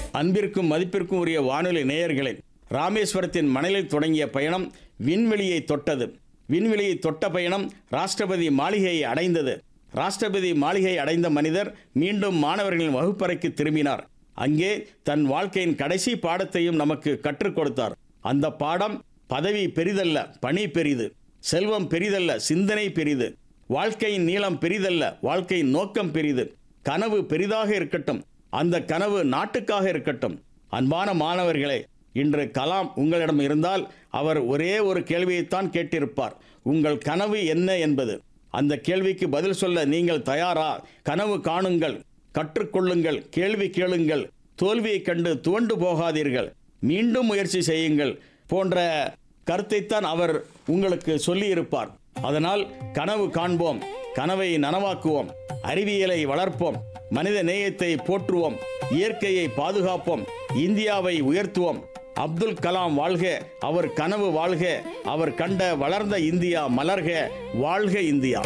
அன்பிற்கும் மதிப்பிற்கும் உரிய வானொலி நேயர்களே ராமேஸ்வரத்தின் மணலில் தொடங்கிய பயணம் விண்வெளியை தொட்டது விண்வெளியை தொட்ட பயணம் ராஷ்டிரபதி மாளிகையை அடைந்தது ராஷ்டிரபதி மாளிகை அடைந்த மனிதர் மீண்டும் மாணவர்களின் வகுப்பறைக்கு திரும்பினார் அங்கே தன் வாழ்க்கையின் கடைசி பாடத்தையும் நமக்கு கற்றுக் கொடுத்தார் அந்த பாடம் பதவி பெரிதல்ல பணி பெரிது செல்வம் பெரிதல்ல சிந்தனை பெரிது வாழ்க்கையின் நீளம் பெரிதல்ல வாழ்க்கையின் நோக்கம் பெரிது கனவு பெரிதாக இருக்கட்டும் அந்த கனவு நாட்டுக்காக இருக்கட்டும் அன்பான மாணவர்களே இன்று கலாம் உங்களிடம் இருந்தால் அவர் ஒரே ஒரு கேள்வியைத்தான் கேட்டிருப்பார் உங்கள் கனவு என்ன என்பது அந்த கேள்விக்கு பதில் சொல்ல நீங்கள் தயாரா கனவு காணுங்கள் கற்றுக்கொள்ளுங்கள் கேள்வி கேளுங்கள் தோல்வியைக் கண்டு துவண்டு போகாதீர்கள் மீண்டும் முயற்சி செய்யுங்கள் போன்ற கருத்தைத்தான் அவர் உங்களுக்கு சொல்லியிருப்பார் அதனால் கனவு காண்போம் கனவை நனவாக்குவோம் அறிவியலை வளர்ப்போம் மனித நேயத்தை போற்றுவோம் இயற்கையை பாதுகாப்போம் இந்தியாவை உயர்த்துவோம் அப்துல் கலாம் வாழ்க அவர் கனவு வாழ்க அவர் கண்ட வளர்ந்த இந்தியா மலர்க வாழ்க இந்தியா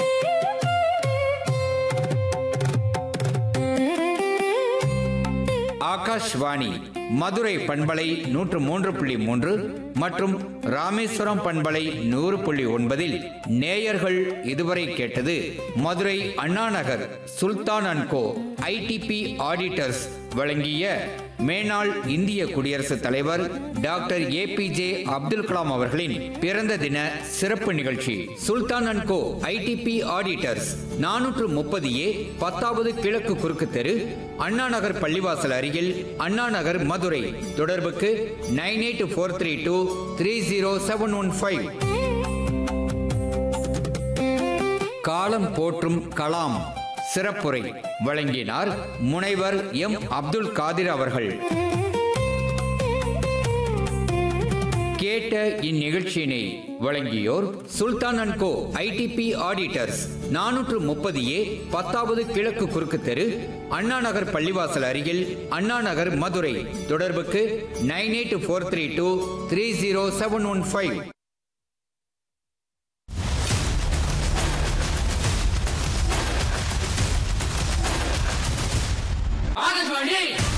ஆகாஷ்வாணி மதுரை பண்பலை நூற்று மூன்று புள்ளி மூன்று மற்றும் ராமேஸ்வரம் பண்பலை நூறு புள்ளி ஒன்பதில் நேயர்கள் இதுவரை கேட்டது Madurai Annanagar Sultan and co IDP auditors வழங்கிய மேனாள் இந்திய குடியரசுத் தலைவர் டாக்டர் ஏபிஜே அப்துல் கலாம் அவர்களின் பிறந்த தின சிறப்பு நிகழ்ச்சி Sultan and co IDP auditors நானூற்று முப்பது ஏ பத்தாவது கிழக்கு குறுக்கு தெரு அண்ணா நகர் பள்ளிவாசல் அருகில் அண்ணா நகர் மதுரை தொடர்புக்கு nine eight four three two three zero seven one five காலம் போற்றும் கலாம் சிறப்புரை வழங்கினார் முனைவர் எம் அப்துல் காதிர் அவர்கள் கேட்ட இந்நிகழ்ச்சியினை வழங்கியோர் Sultan and co IDP auditors நானூற்று முப்பது ஏ பத்தாவது கிழக்கு குறுக்கு தெரு அண்ணா நகர் பள்ளிவாசல் அருகில் அண்ணா நகர் மதுரை தொடர்புக்கு nine eight four three two three zero seven one five Akashvani